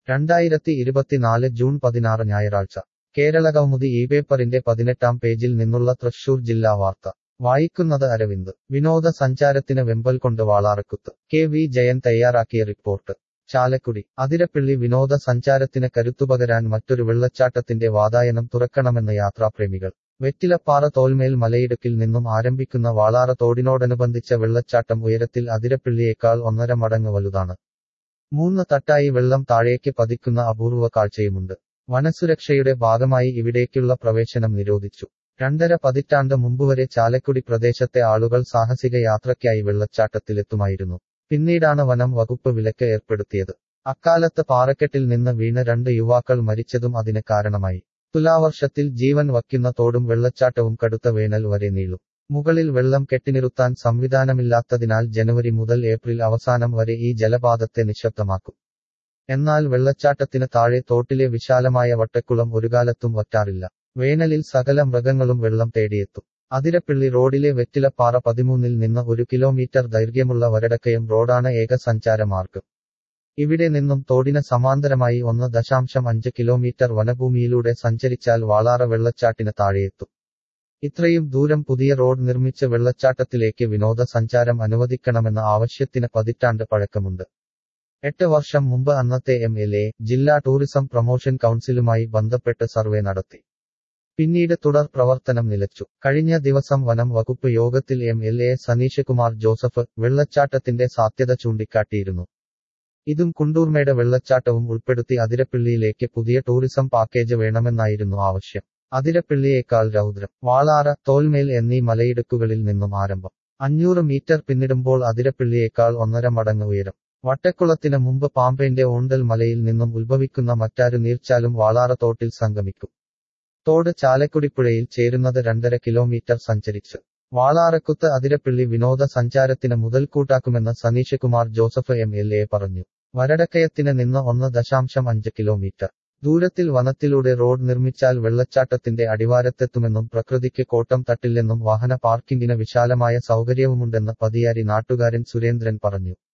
രണ്ടായിരത്തി ഇരുപത്തിനാല് ജൂൺ പതിനാറ് ഞായറാഴ്ച കേരളകൗമുദി ഈ പേപ്പറിന്റെ പതിനെട്ടാം പേജിൽ നിന്നുള്ള തൃശൂർ ജില്ലാ വാർത്ത വായിക്കുന്നത് അരവിന്ദ് വിനോദ സഞ്ചാരത്തിന് വെമ്പൽ കൊണ്ട് വാളാറക്കുത്ത് കെ വി ജയൻ തയ്യാറാക്കിയ റിപ്പോർട്ട് ചാലക്കുടി അതിരപ്പിള്ളി വിനോദ സഞ്ചാരത്തിന് കരുത്തുപകരാൻ മറ്റൊരു വെള്ളച്ചാട്ടത്തിന്റെ വാതായനം തുറക്കണമെന്ന് യാത്രാപ്രേമികൾ വെറ്റിലപ്പാറ തോൽമേൽ മലയിടുക്കിൽ നിന്നും ആരംഭിക്കുന്ന വാളാറ തോടിനോടനുബന്ധിച്ച വെള്ളച്ചാട്ടം ഉയരത്തിൽ അതിരപ്പിള്ളിയേക്കാൾ ഒന്നര മടങ്ങ് വലുതാണ് മൂന്ന് തട്ടായി വെള്ളം താഴേക്ക് പതിക്കുന്ന അപൂർവ കാഴ്ചയുമുണ്ട് വനസുരക്ഷയുടെ ഭാഗമായി ഇവിടേക്കുള്ള പ്രവേശനം നിരോധിച്ചു രണ്ടര പതിറ്റാണ്ട് മുമ്പുവരെ ചാലക്കുടി പ്രദേശത്തെ ആളുകൾ സാഹസിക യാത്രയ്ക്കായി വെള്ളച്ചാട്ടത്തിലെത്തുമായിരുന്നു പിന്നീടാണ് വനം വകുപ്പ് വിലക്ക് ഏർപ്പെടുത്തിയത് അക്കാലത്ത് പാറക്കെട്ടിൽ നിന്ന് വീണ് രണ്ട് യുവാക്കൾ മരിച്ചതും അതിന് കാരണമായി തുലാവർഷത്തിൽ ജീവൻ വയ്ക്കുന്ന തോടും വെള്ളച്ചാട്ടവും കടുത്ത വേനൽ വരെ നീളും മുകളിൽ വെള്ളം കെട്ടിനിറുത്താൻ സംവിധാനമില്ലാത്തതിനാൽ ജനുവരി മുതൽ ഏപ്രിൽ അവസാനം വരെ ഈ ജലപാതത്തെ നിശബ്ദമാക്കും എന്നാൽ വെള്ളച്ചാട്ടത്തിന് താഴെ തോട്ടിലെ വിശാലമായ വട്ടക്കുളം ഒരുകാലത്തും വറ്റാറില്ല വേനലിൽ സകല മൃഗങ്ങളും വെള്ളം തേടിയെത്തും അതിരപ്പിള്ളി റോഡിലെ വെറ്റിലപ്പാറ പതിമൂന്നിൽ നിന്ന് ഒരു കിലോമീറ്റർ ദൈർഘ്യമുള്ള വരടക്കയം റോഡാണ് ഏക സഞ്ചാര മാർഗം ഇവിടെ നിന്നും തോടിന് സമാന്തരമായി ഒന്ന് ദശാംശം അഞ്ച് കിലോമീറ്റർ വനഭൂമിയിലൂടെ സഞ്ചരിച്ചാൽ വാളാറ വെള്ളച്ചാട്ടിന് താഴെയെത്തും ഇത്രയും ദൂരം പുതിയ റോഡ് നിർമ്മിച്ച് വെള്ളച്ചാട്ടത്തിലേക്ക് വിനോദസഞ്ചാരം അനുവദിക്കണമെന്ന ആവശ്യത്തിന് പതിറ്റാണ്ട് പഴക്കമുണ്ട് എട്ട് വർഷം മുമ്പ് അന്നത്തെ എം എൽ എ ജില്ലാ ടൂറിസം പ്രൊമോഷൻ കൗൺസിലുമായി ബന്ധപ്പെട്ട് സർവേ നടത്തി പിന്നീട് തുടർ പ്രവർത്തനം നിലച്ചു കഴിഞ്ഞ ദിവസം വനം വകുപ്പ് യോഗത്തിൽ M L A Saneesh Kumar Joseph വെള്ളച്ചാട്ടത്തിന്റെ സാധ്യത ചൂണ്ടിക്കാട്ടിയിരുന്നു ഇതും കുണ്ടൂർമേട് വെള്ളച്ചാട്ടവും ഉൾപ്പെടുത്തി അതിരപ്പിള്ളിയിലേക്ക് പുതിയ ടൂറിസം പാക്കേജ് വേണമെന്നായിരുന്നു ആവശ്യം അതിരപ്പിള്ളിയേക്കാൾ രൗദ്രം വാളാറ തോൽമേൽ എന്നീ മലയിടുക്കുകളിൽ നിന്നും ആരംഭം അഞ്ഞൂറ് മീറ്റർ പിന്നിടുമ്പോൾ അതിരപ്പിള്ളിയേക്കാൾ ഒന്നര മടങ്ങ് ഉയരം വട്ടക്കുളത്തിന് മുമ്പ് പാമ്പേന്റെ ഓണ്ടൽ മലയിൽ നിന്നും ഉത്ഭവിക്കുന്ന മറ്റാരു നീർച്ചാലും വാളാറ തോട്ടിൽ സംഗമിക്കും തോട് ചാലക്കുടിപ്പുഴയിൽ ചേരുന്നത് രണ്ടര കിലോമീറ്റർ സഞ്ചരിച്ച് വാളാറക്കുത്ത് അതിരപ്പിള്ളി വിനോദ സഞ്ചാരത്തിന് മുതൽക്കൂട്ടാക്കുമെന്ന് Saneesh Kumar Joseph M L A പറഞ്ഞു വരടക്കയത്തിന് നിന്ന് ഒന്ന് ദശാംശം അഞ്ച് കിലോമീറ്റർ ദൂരത്തിൽ വനത്തിലൂടെ റോഡ് നിർമ്മിച്ചാൽ വെള്ളച്ചാട്ടത്തിന്റെ അടിവാരത്തെത്തുമെന്നും പ്രകൃതിക്ക് കോട്ടം തട്ടില്ലെന്നും വാഹന പാർക്കിംഗിന് വിശാലമായ സൗകര്യവുമുണ്ടെന്ന് പതിയാരി നാട്ടുകാരൻ സുരേന്ദ്രൻ പറഞ്ഞു